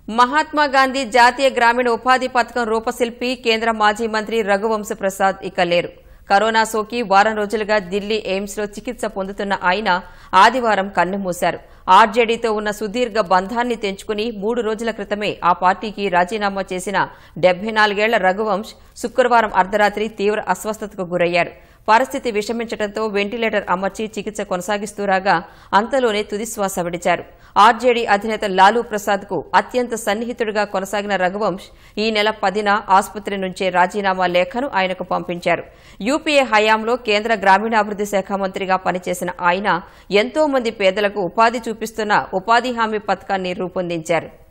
మహాత్మా గాంధీ జాతీయ గ్రామీణ ఉపాధి పథకం రూపశిల్పి కేంద్ర మాజీ మంత్రి రఘువంశ ప్రసాద్ ఇక లేరు కరోనా సోకి వారం రోజులుగా ఢిల్లీ ఎయిమ్స్ లో చికిత్స పొందుతున్న ఆయన ఆదివారం కన్నుమూశారు ఆర్జేడీతో ఉన్న సుదీర్ఘ బంధాన్ని తెంచుకుని మూడు రోజుల క్రితమే ఆ పార్టీకి రాజీనామా చేసిన డెబ్బై నాలుగేళ్ల రఘువంశ్ శుక్రవారం అర్ధరాత్రి తీవ్ర అస్వస్థతకు గురయ్యారు పరిస్థితి విషమించడంతో వెంటిలేటర్ అమర్చి చికిత్స కొనసాగిస్తూ రాగా అంతలోనే తుదిశ్వాస విడిచారు ఆర్జేడీ అధినేత లాలూ ప్రసాద్ కు అత్యంత సన్నిహితుడిగా కొనసాగిన రఘువంశ్ ఈ నెల పదిన ఆసుపత్రి నుంచే రాజీనామా లేఖను ఆయనకు పంపించారు యూపీఏ హయాంలో కేంద్ర గ్రామీణాభివృద్ది శాఖ మంత్రిగా పనిచేసిన ఆయన ఎంతో మంది పేదలకు ఉపాధి చూపిస్తున్న ఉపాధి హామీ పథకాన్ని రూపొందించారు